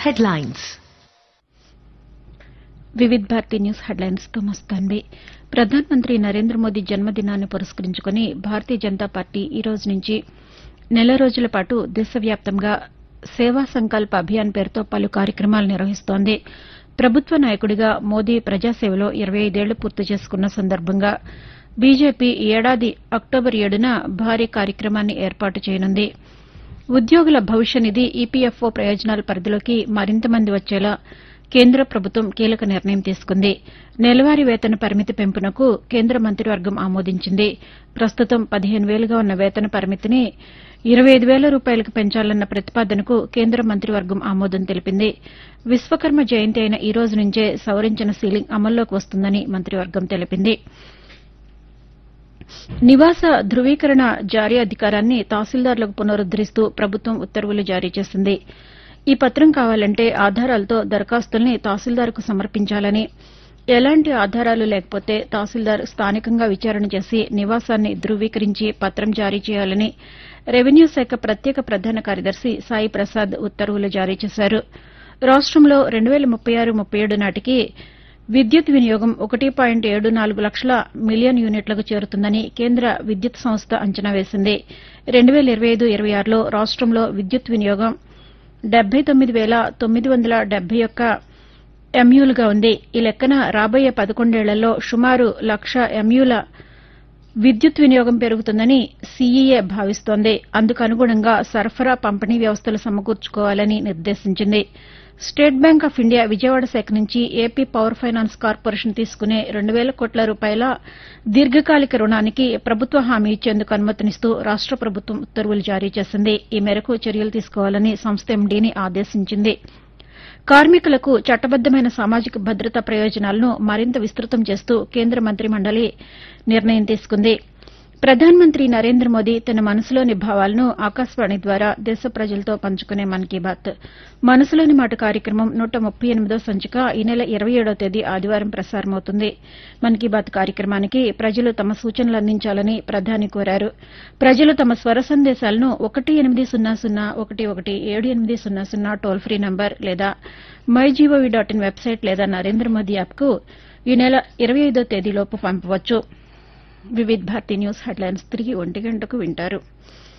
headlines. Vividh Bharati news headlines తో మస్తాన్వి ప్రధానమంత్రి నరేంద్ర మోదీ జన్మదినాన్ని పురస్కరించుకుని భారతీయ జనతా పార్టీ ఈ రోజు నుంచి నెల రోజుల పాటు దేశవ్యాప్తంగా సేవా సంకల్ప్ అభియాన్ పేరుతో పలు కార్యక్రమాలు నిర్వహిస్తోంది ప్రభుత్వ నాయకుడిగా మోదీ ప్రజాసేవలో ఇరవై ఐదేళ్లు పూర్తి చేసుకున్న సందర్భంగా బీజేపీ ఈ ఏడాది అక్టోబర్ ఏడున భారీ కార్యక్రమాన్ని ఏర్పాటు చేయనుంది ఉద్యోగుల భవిష్య నిధి ఈపీఎఫ్ఓ ప్రయోజనాల పరిధిలోకి మరింత మంది వచ్చేలా కేంద్ర ప్రభుత్వం కీలక నిర్ణయం తీసుకుంది నెలవారీ వేతన పరిమితి పెంపునకు కేంద్ర మంత్రివర్గం ఆమోదించింది ప్రస్తుతం పదిహేను వేలుగా ఉన్న వేతన పరిమితిని ఇరవై ఐదు వేల రూపాయలకు పెంచాలన్న ప్రతిపాదనకు కేంద్ర మంత్రివర్గం ఆమోదం తెలిపింది విశ్వకర్మ జయంతి అయిన ఈ రోజు నుంచే సవరించిన సీలింగ్ అమల్లోకి వస్తుందని మంత్రివర్గం తెలిపింది నివాస ధృవీకరణ జారీ అధికారాన్ని తహసీల్దార్లకు పునరుద్దరిస్తూ ప్రభుత్వం ఉత్తర్వులు జారీ చేసింది ఈ పత్రం కావాలంటే ఆధారాలతో దరఖాస్తుల్ని తహసీల్దార్కు సమర్పించాలని ఎలాంటి ఆధారాలు లేకపోతే తహసీల్దార్ స్థానికంగా విచారణ చేసి నివాసాన్ని ధృవీకరించి పత్రం జారీ చేయాలని రెవెన్యూ శాఖ ప్రత్యేక ప్రధాన కార్యదర్శి సాయి ప్రసాద్ ఉత్తర్వులు జారీ చేశారు రాష్టంలో రెండు వేల ముప్పై ఆరు ముప్పై ఏడు నాటికి విద్యుత్ వినియోగం ఒకటి పాయింట్ ఏడు నాలుగు లక్షల మిలియన్ యూనిట్లకు చేరుతుందని కేంద్ర విద్యుత్ సంస్థ అంచనా వేసింది రెండు వేల ఇరవై ఐదు ఇరవై ఆరులో రాష్టంలో విద్యుత్ వినియోగం డెబ్బై తొమ్మిది వేల తొమ్మిది వందల డెబ్బై ఒక్క ఎంయూలుగా ఉంది ఈ లెక్కన రాబోయే పదకొండేళ్లలో సుమారు లక్ష ఎంయూల విద్యుత్ వినియోగం పెరుగుతుందని సీఈఏ భావిస్తోంది అందుకు అనుగుణంగా సరఫరా పంపిణీ వ్యవస్థలు సమకూర్చుకోవాలని నిర్దేశించింది State Bank of India Vijayawada శాఖ నుంచి ఏపీ పవర్ ఫైనాన్స్ కార్పొరేషన్ తీసుకునే రెండు వేల కోట్ల రూపాయల దీర్ఘకాలిక రుణానికి ప్రభుత్వ హామీ ఇచ్చేందుకు అనుమతినిస్తూ రాష్ట ప్రభుత్వం ఉత్తర్వులు జారీ చేసింది ఈ మేరకు చర్యలు తీసుకోవాలని సంస్థ ఎండీని ఆదేశించింది కార్మికులకు చట్టబద్దమైన సామాజిక భద్రతా ప్రయోజనాలను మరింత విస్తృతం చేస్తూ కేంద్ర మంత్రి మండలి నిర్ణయం తీసుకుంది ప్రధానమంత్రి నరేంద్ర మోదీ తన మనసులోని భావాలను ఆకాశవాణి ద్వారా దేశ ప్రజలతో పంచుకునే మన్ కీ బాత్ మనసులోని మాట కార్యక్రమం నూట ముప్పై ఎనిమిదో సంచిక ఈ నెల ఇరవై ఏడో తేదీ ఆదివారం ప్రసారమవుతుంది మన్ కీ బాత్ కార్యక్రమానికి ప్రజలు తమ సూచనలు అందించాలని ప్రధాని కోరారు ప్రజలు తమ స్వర సందేశాలను ఒకటి ఎనిమిది సున్నా సున్నా ఒకటి ఒకటి ఏడు ఎనిమిది సున్నా సున్నా టోల్ ఫ్రీ నంబర్ లేదా my GOV dot in website లేదా నరేంద్ర మోదీ యాప్కు ఈ నెల ఇరవై ఐదో తేదీలోపు పంపవచ్చు వివిధ్ భారతి న్యూస్ హెడ్లైన్స్ తిరిగి ఒంటి గంటకు వింటారు